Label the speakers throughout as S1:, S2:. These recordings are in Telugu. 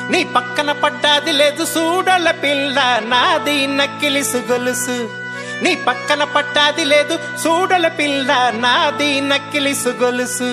S1: నీ పక్కన పడ్డాది లేదు సూడల పిల్ల నాది నక్కిలిసు గొలుసు నీ పక్కన పట్టాది లేదు సూడల పిల్ల నాది నక్కిలిసు గొలుసు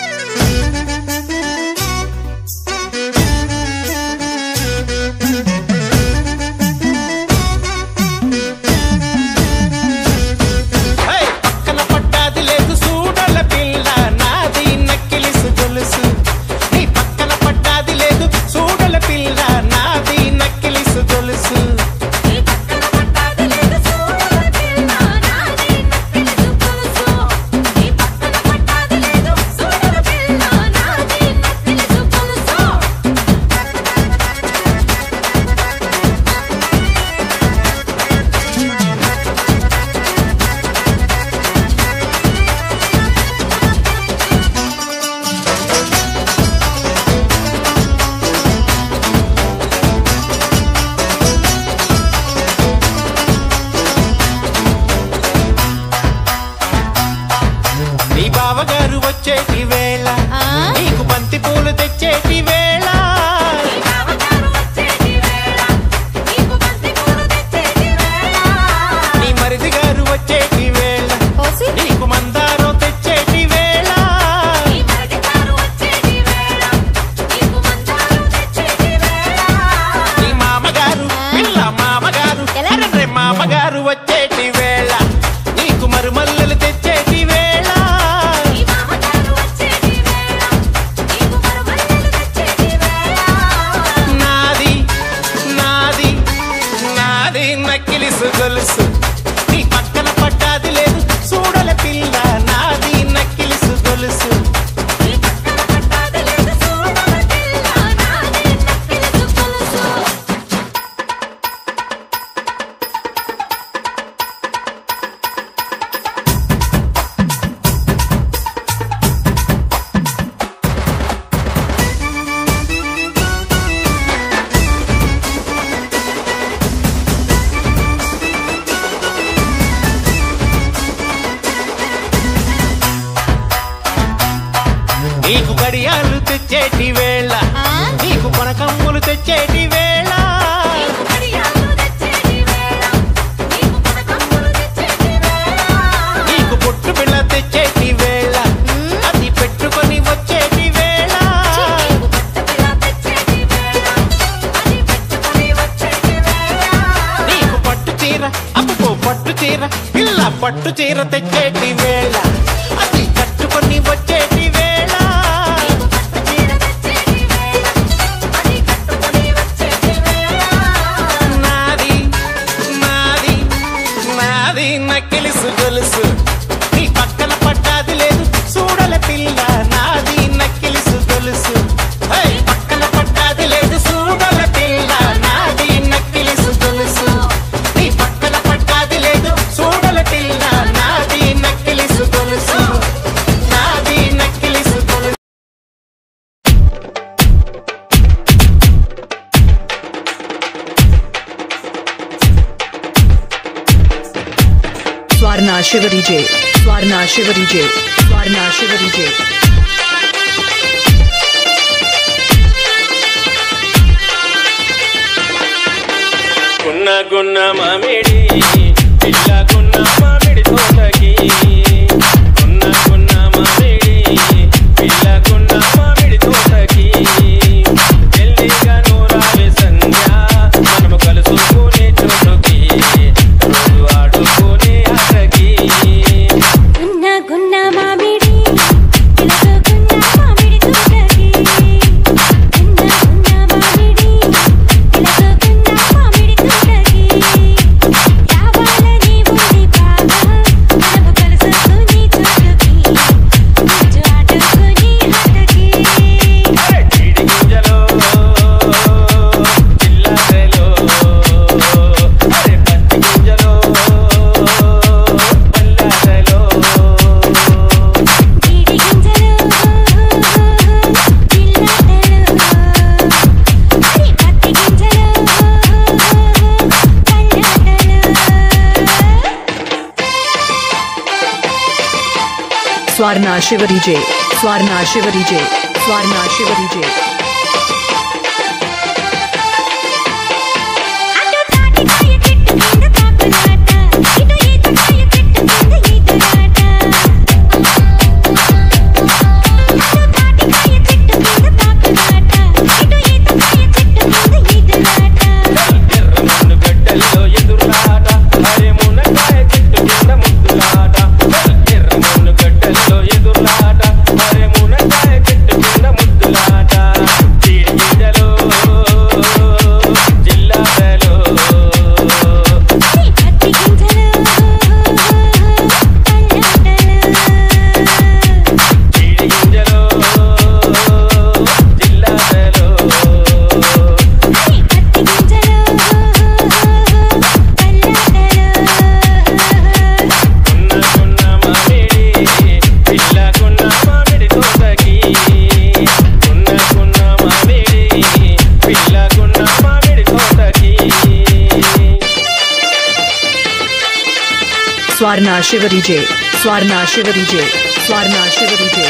S1: హే! పక్కన పట్టాది లేదు సూడల పిల్ల నాది నక్కిలిసు గొలుసు నీ పక్కన పట్టాది లేదు సూడల పిల్ల నాది నక్కిలిసు గొలుసు
S2: నీ పక్కన పట్టాది లేదు సూడల పిల్ల నాది నక్కిలిసు గొలుసు నీ పక్కన పట్టాది లేదు సూడల పిల్ల నాది నక్కిలిసు గొలుసు
S1: నీ బావగారు వచ్చేటి వేళ
S2: ఆ?
S1: నీకు బంతి పూలు తెచ్చేటి వేళ
S2: నీ బావగారు వచ్చేటి వేళ నీకు బంతి పూలు తెచ్చేటి వేళ
S1: నీ మరిది గారు వచ్చేటి వేళ
S2: ఓసి
S1: నీకు మందారం తెచ్చేటి వేళ
S2: నీ మరిదిగారు వచ్చేటి వేళ నీకు మందారం తెచ్చేటి వేళ
S1: నీ మామగారు పిల్ల మామగారు
S2: ఎలా?
S1: అరెరే మామగారు వచ్చేటి వేళ నీకు మరుమల్లెలు తెచ్చేటి వేళ
S2: నీ మామగారు వచ్చేటి వేళ నీకు మరుమల్లెలు తెచ్చేటి వేళ
S1: నాది నాది నాది నక్కిలిసు గొలుసు నీ పక్కన పట్టాది లేదు చూడల పిల్ల నాది నక్కిలిసు గొలుసు
S2: నీ పక్కన పట్టాది లేదు సూడల పిల్ల నాది నక్కిలిసు గొలుసు
S1: నీకు గడియాలు తెచ్చేటి వేళ
S2: ఆ?
S1: నీకు కొనకమ్ములు తెచ్చేటి వేళ
S2: నీకు కడియాలు తెచ్చేటి వేళ నీకు పదకమ్ములు తెచ్చేటి వేళ
S1: నీకు పొట్టు పిల్ల తెచ్చేటి వేళ అది పెట్టుకొని వచ్చేటి వేళ
S2: నీకు పట్టుపిల్ల తెచ్చేటి వేళ అది పెట్టుకొని వచ్చేటి వేళ
S1: నీకు పట్టు చీర అబ్బో పట్టు చీర పిల్ల పట్టు చీర తెచ్చేటి వేళ అది కట్టుకొని వచ్చేటి వేళ
S2: నీకు పట్టు చీర తెచ్చేటి వేళ అది కట్టుకొని వచ్చేటి వేళ
S1: నాది నాది నాది నక్కిలిసు గొలుసు నీ పక్కన పట్టాది లేదు చూడల పిల్ల నాది నక్కిలిసు గొలుసు హే! పక్కన పట్టాది లేదు చూడల పిల్ల నాది నక్కిలిసు గొలుసు నీ పక్కన పట్టాది లేదు చూడల పిల్ల నాది నక్కిలిసు గొలుసు నాది నక్కిలిసు గొలుసు
S3: Swarna Shivari J. Swarna Shivari J. Swarna Shivari J.
S4: గున్న గున్న మామిడి పిల్ల గున్న మామిడి తోటకి గున్న గున్న మామిడి పిల్ల గున్న మామిడి తోటకి జల్దీగా నూరావే సంధ్య మనము కలుసుకునే చోటుకి రోజు ఆడుకునే ఆటకి
S2: గున్న గున్న మామిడి పిలక గున్న మామిడి తోటకి గున్న గున్న మామిడి పిలక గున్న మామిడి తోటకి రావాలని ఉంది బాగా మనము కలుసుకుని చోటుకి రోజు ఆడుకుని ఆటకి
S4: అరే చీడి గింజలో చిల్లరలో అరే పత్తి గింజలో పల్లారలో
S2: జీడి గింజలు జిల్లాటలు హరి పత్తి గింజలు కల్లాటలు
S3: Swarna Shivari J. Swarna Shivari J. Swarna Shivari J. Swarna Shivari J. Swarna Shivari J. Swarna Shivari J.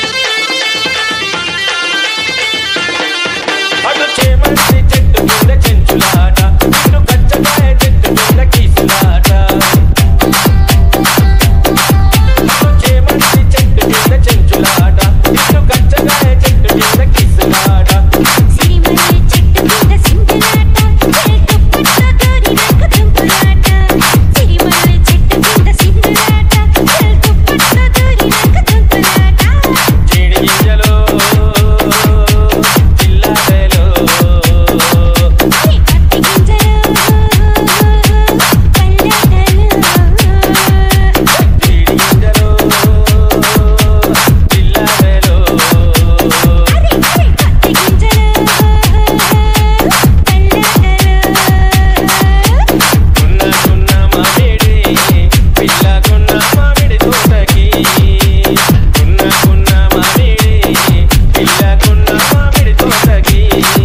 S4: అటు చేమంతి చెట్టు కింద చెంచులాట ఇటు కచ్చకాయ చెట్టు కింద కీసులాట అటు చేమంతి చెట్టు కింద చెంచులాట ఇటు కచ్చకాయ చెట్టు కింద కీసులాట
S2: సిరిమల్లె చెట్టు కింద సింగలాట చెల్తుప్పట్ల దూరి నాకు తుంపులాట సిరిమల్లె చెట్టు కింద సింగలాట చెల్తుప్పట్ల దూరి నాకు తుంపులాట
S4: జీడి గింజలో చిల్లారెలో
S2: అరే పత్తి గింజలు పల్లెటలు
S4: జీడి గింజలో చిల్లారెలో
S2: అరే అరే పత్తి గింజలు పల్లెటలు
S4: గున్న గున్న మామిడి పిల్ల గున్న మామిడి తోటకి గున్న గున్న మామిడి పిల్ల గున్న మామిడి తోటకి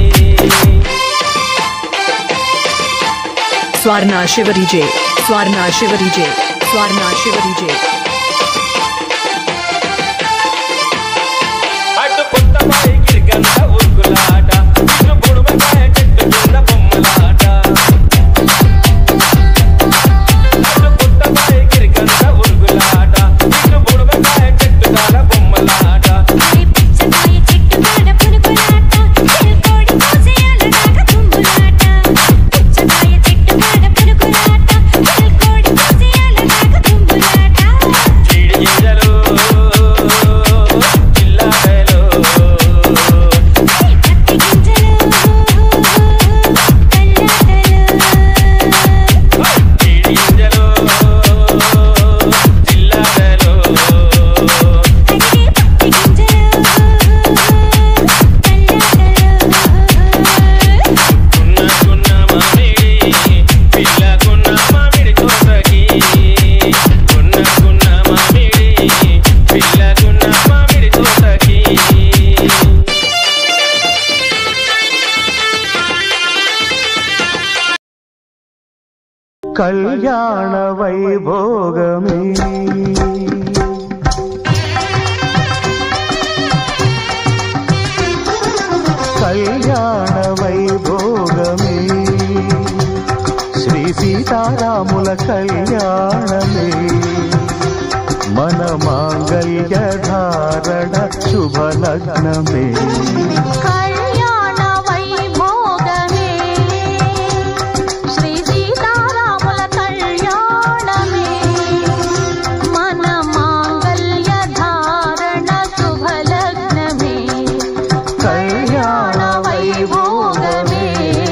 S3: Swarna Shivari J. Swarna Shivari J. Swarna Shivari J.
S4: అటు కొత్త బాయి గిరికంత ఉరుకులాట ఇటు బుడుమకాయ చెట్టు కింద బొమ్మలాట అటు కొత్త బాయి గిరికంత ఉరుకులాట ఇటు బుడుమకాయ చెట్టు కాడ బొమ్మలాట
S2: అరే పిచ్చకాయ చెట్టు కాడ పునుకులాట చెల్కోడి కోసేయాల నాగ తుంబులాట పిచ్చకాయ చెట్టు కాడ పునుకులాట చెల్కోడి కోసేయాల నాగ తుంబులాట
S4: జీడి గింజలు చిల్లారెలో
S2: అరే పత్తి గింజలు పల్లెటలు
S4: జీడి గింజలు చిల్లారెలో
S2: అరే పత్తి గింజలు పల్లెటలు
S4: గున్న గున్న మామిడి పిల్ల గున్న మామిడి తోటకి గున్న గున్న మామిడి పిల్ల గున్న మామిడి తోటకి
S5: కళ్యాణ వైభోగమే కళ్యాణ వైభోగమే శ్రీ సీతారాముల కళ్యాణమే మన మాంగళ్య ధారణ శుభలగ్నమే
S2: కళ్యాణ వైభోగమే శ్రీ సీతారాముల కళ్యాణమే మన మాంగళ్య ధారణ శుభలగ్నమే
S5: కళ్యాణ వైభోగమే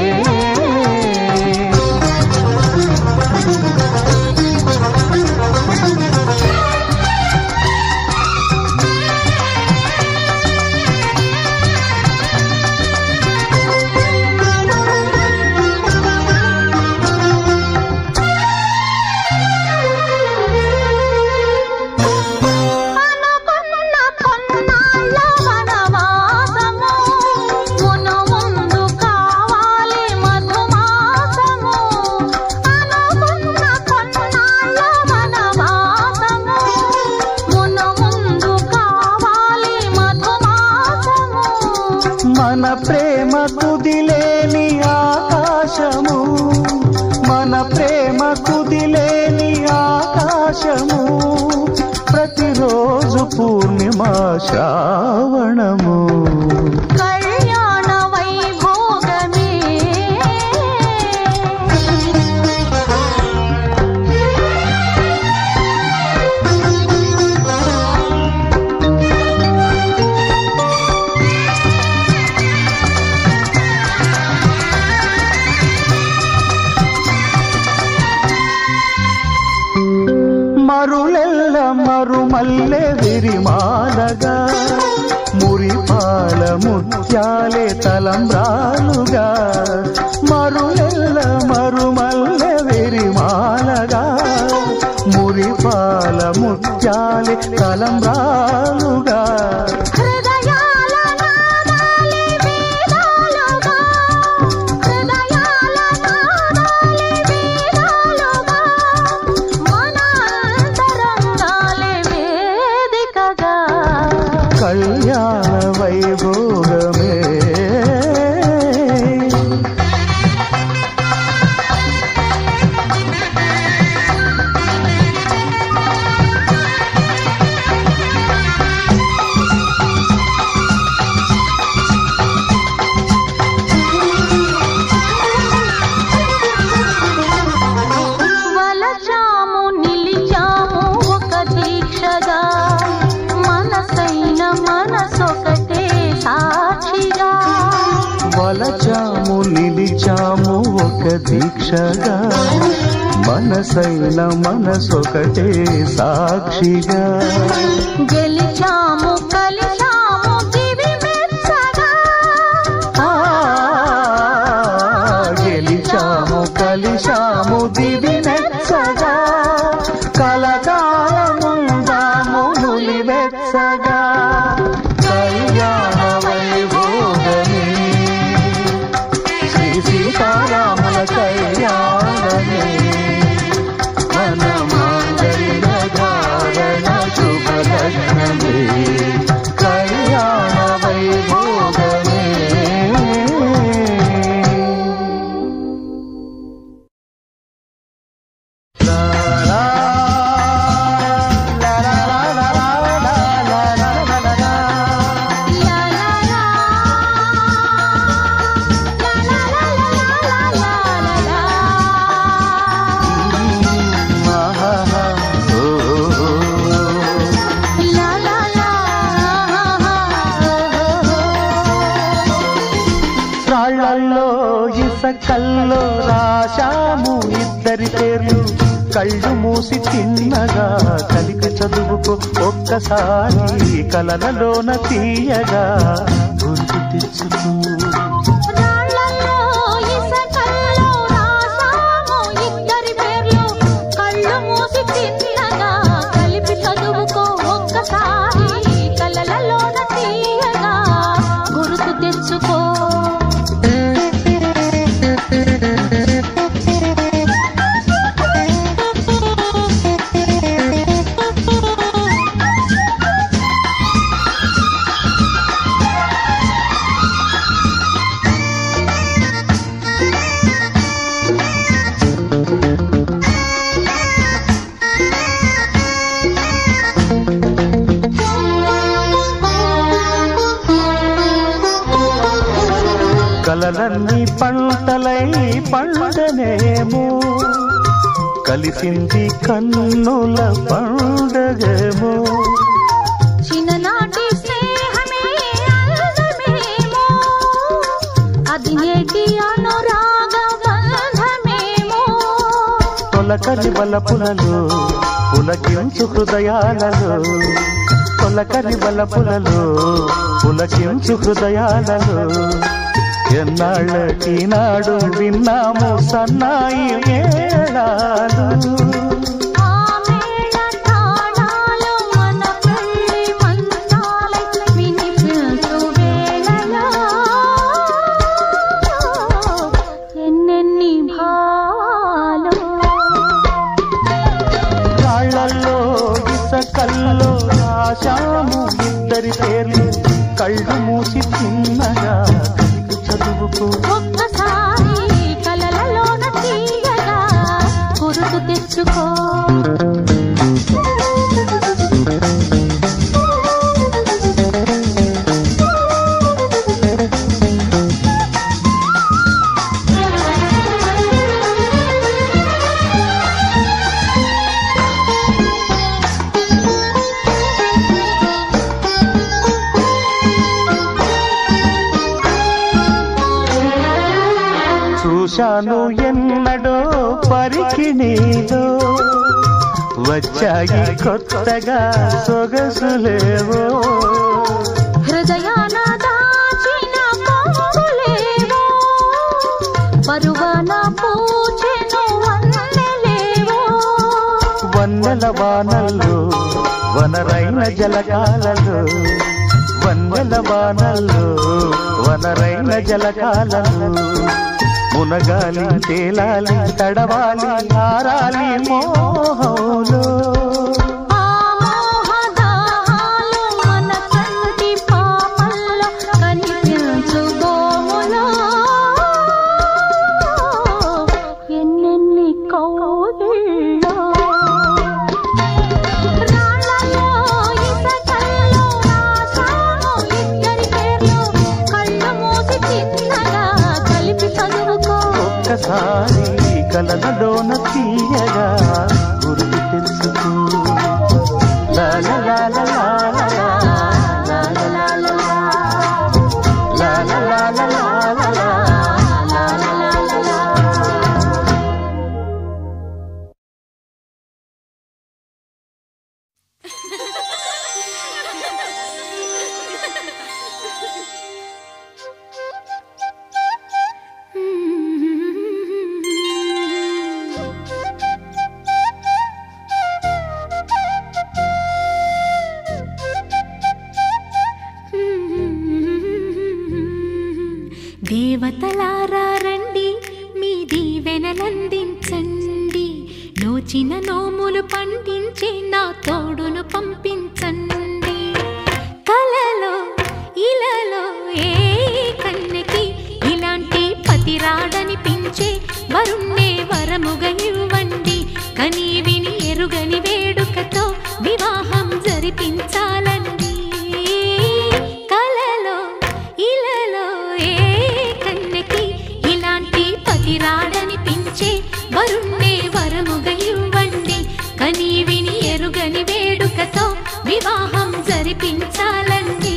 S2: అనుకున్న కొన్నాళ్ళ వనవాసము మును ముందు కావాలి మధుమాసము అనుకున్న కొన్నాళ్ళ వనవాసము మును ముందు కావాలి మధుమాసము
S5: మన ప్రేమ కుదిలేని ఆకాశము మన ప్రేమ కుదిలేని ఆకాశము ప్రతిరోజు పూర్ణిమ శ్రావణము
S2: కళ్యాణ వైభోగమే
S5: మరులెల్ల మరుమల్లె విరిమాలగా మురిపాల ముత్యాలే తలంబ్రాలుగా మరులెల్ల మరుమల్లె విరిమాలగా మురిపాల ముత్యాలే తలంబ్రాలుగా
S2: హృదయాల నాదాలే వేదాలుగా హృదయాల నాదాలే వేదాలుగా మన
S5: శిక్షగా మనసైన మనసొకటే సాక్షిగా
S2: గెలిచాము కలిశాము దివి మెచ్చగా
S5: ఆ, గెలిచాము కలిశాము దివి నెచ్చగా కలకాలముందాము నులి వెచ్చగా కళ్యాణ వైభోగమే శ్రీ సీతారాముల కళ్యాణమే మన మాంగళ్య ధారణ శుభ లగ్నమే కళ్యాణ వైభోగమే లా లా లా లా లా లా లా లా లా లా లా లా.
S2: లా లా లా లా లా లా లా లా లా
S5: ఆహాహా, ఓ, ఓ, ఓ.
S2: లా లా లా
S5: రాళ్ళల్లో ఇసకల్లో రాశాము ఇద్దరి పేర్లు కళ్ళు మూసి తిన్నగా కలికి చదువుకో ఒక్కసారి కలలలోన తీయగా గుర్తు తెచ్చుకో
S2: రాళ్ళల్లో ఇసకల్లో రాసాము ఇద్దరి పేర్లు కళ్ళు మూసి తిన్నగా కలిపి చదువుకో ఒక్కసారి కలలలోన తీయగా గుర్తు తెచ్చుకో
S5: కలలన్నీ పంటలై పండనేమో కలిసింది కన్నుల పండగేమో
S2: చిన్ననాటి స్నేహమే అందమేమో అది నేటి అనురాగ బంధమేమో
S5: తొలకరి వలపులలో పులకించు హృదయాలలో తొలకరి వలపులలో పులకించు హృదయాలలో ఎన్నాళ్ళకి నాడు విన్నాము సన్నాయి మేళాలు
S2: ఆ మేళ తాళాలు మన పెళ్లి మంత్రాలై వినిపించు వేళలో ఎన్నెన్ని భావాలు
S5: రాళ్ళల్లో ఇసకల్లో రాశాము ఇద్దరి పేర్లు కళ్ళు మూసి చిన్నగా కలిగి చదువుకో
S2: ఒక్కసారి కలలలోన తీయగా గుర్తు తెచ్చుకో
S5: చూశాను ఎన్నడో పరికిణీలో వచ్చాయి కొత్తగా సొగసులేవో
S2: హృదయాన దాచిన పొంగులేవో పరువాన పూచెను వన్నెలేవో
S5: వన్నెల వానల్లో వనరైన జలకాలలో వన్నెల వానల్లో వనరైన జలకాలలో మునగాలి తేలాలి తడవాలి ఆరాలి మోహంలో
S2: ఆ మోహదాహాలు మన కంటి పాపల్లో కనిపించు గోములో ఎన్నెన్ని కౌగిళ్ళో రాళ్ళలో ఇసకల్లో రాసాము ఇద్దరి పేర్లు కళ్ళు మూసి చిన్నగా కలిపి చదువుకో
S5: ఒక్కసారి కలలలోన తీయగా గుర్తు తెచ్చుకో
S2: నోచిన నోములు పండించే నా తోడును పంపించండి కలలో ఇలలో ఏ కన్నెకి ఇలాంటి పతి రాడనిపించే వరుణ్ణే వరముగా ఇవ్వండి కని విని ఎరుగని వేడుకతో వివాహం జరిపించాలండి కలలో ఇలలో ఏ కన్నెకి ఇలాంటి పతి రాడనిపించే వరుణ్ణే వరముగా ఇవ్వండి కని విని ఎరుగని వేడుకతో వివాహం జరిపించాలండి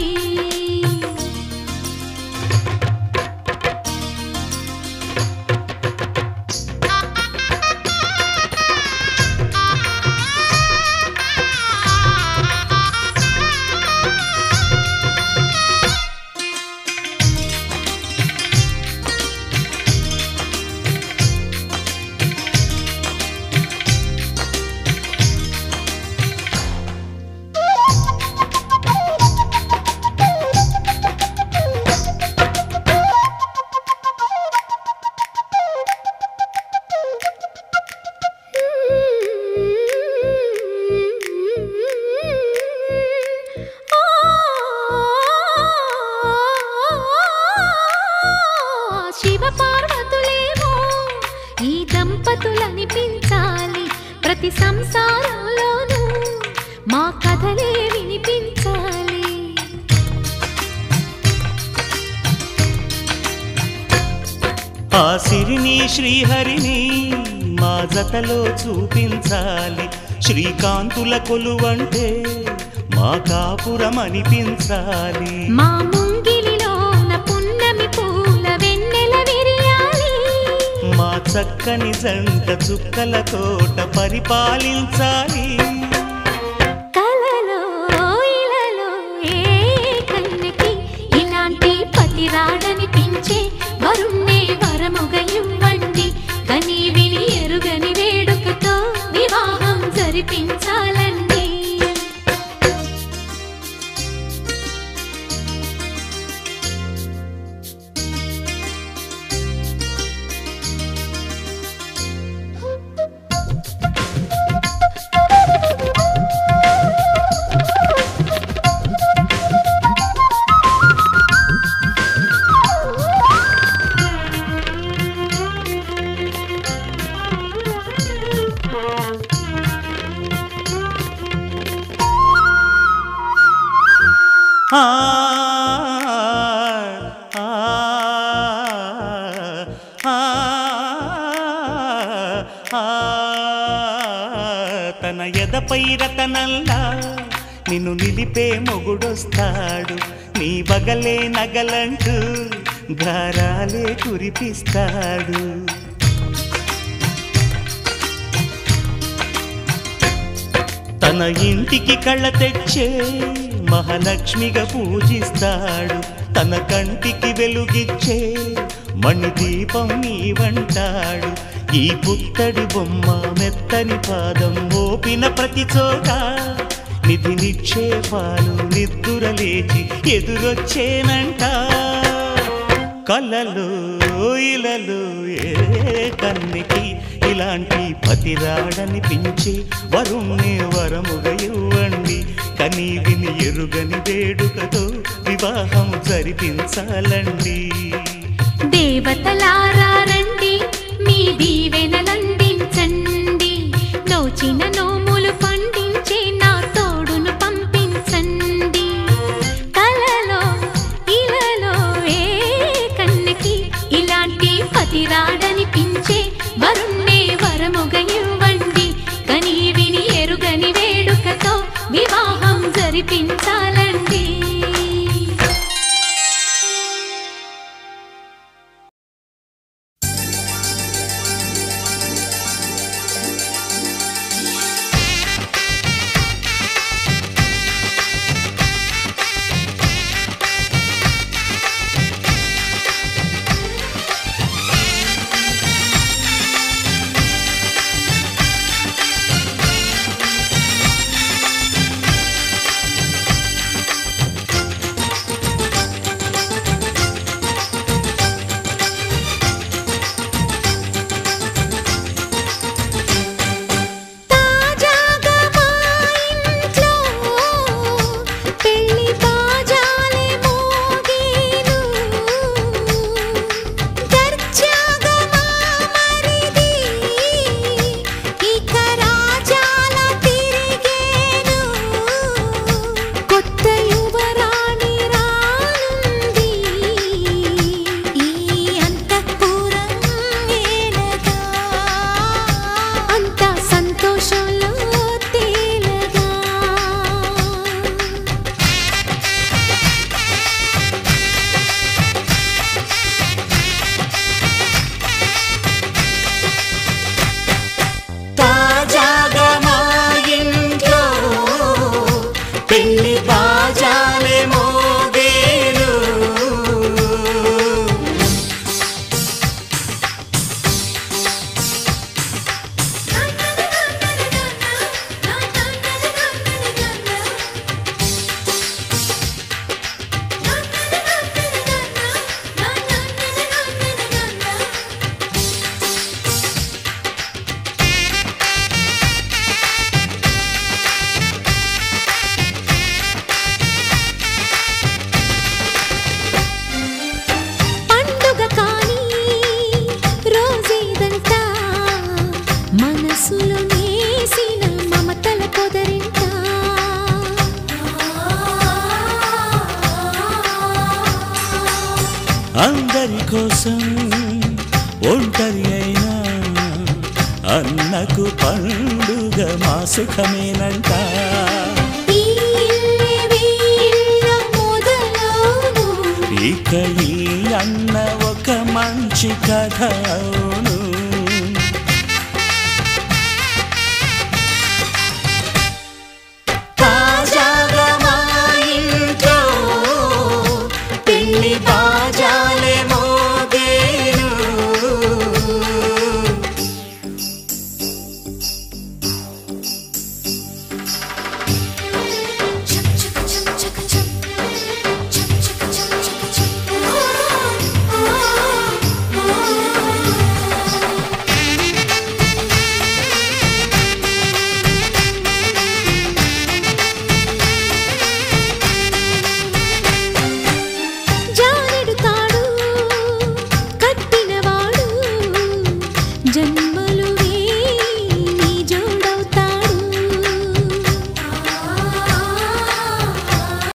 S2: శివ పార్వతులేమో ఈ దంపతులనిపించాలి ప్రతి సంసారంలోనూ మా కథలే వినిపించాలి
S6: ఆ సిరిని శ్రీహరిని మా జతలో చూపించాలి శ్రీకాంతుల కొలువంటే మా కాపురం అనిపించాలి
S2: మా ముంగిలిలోన పున్నమి పూల వెన్నెల విరియాలి
S6: మా చక్కని జంట చుక్కల తోట పరిపాలించాలి
S2: కలలో ఇలలో ఏ కన్నెకి ఇలాంటి పతి రాడనిపించే వరుణ్ణే వరముగా ఇవ్వండి కని విని ఎరుగని వేడుకతో వివాహం జరిపించాలండి
S6: ఆ, ఆ, ఆ, ఆ, తన ఎదపై రతనల్లా నిన్ను నిలిపే మొగుడొస్తాడు నీ బగలే నగలంటూ గారాలే కురిపిస్తాడు తన ఇంటికి కళ్ళ తెచ్చే మహాలక్ష్మిగా పూజిస్తాడు తన కంటికి వెలుగిచ్చే మణి దీపం నీవంటాడు ఈ పుత్తడి బొమ్మ మెత్తని పాదం మోపిన ప్రతి చోట నిధి నిక్షేపాలు నిద్దుర లేచి ఎదురొచ్చేనంట కలలో ఇలలో ఏ కన్నికి ఇలాంటి పతిరాడనిపించి వరుణ్ణి వరముగా ఇవ్వండి కనీ విని ఎరుగని వేడుకతో వివాహం జరిపించాలండి
S2: దేవతలారా రండి మీ దీవెనలందించండి నోచిన నోములు పండించే నా తోడును పంపించండి కలలో ఇలలో ఏ కన్నెకి ఇలాంటి పతి రాడనిపించే వరుణ్ణే వరముగా ఇవ్వండి కని విని ఎరుగని వేడుకతో వివాహం జరిపించాలండి
S6: కోసం ఒంటరి అయినా అన్నకు పండుగ మా సుఖమేనంట
S2: ఈ ఇల్లే వీళ్ళ మొదలవును
S6: ఇక ఈ అన్న ఒక మంచి కథ అవును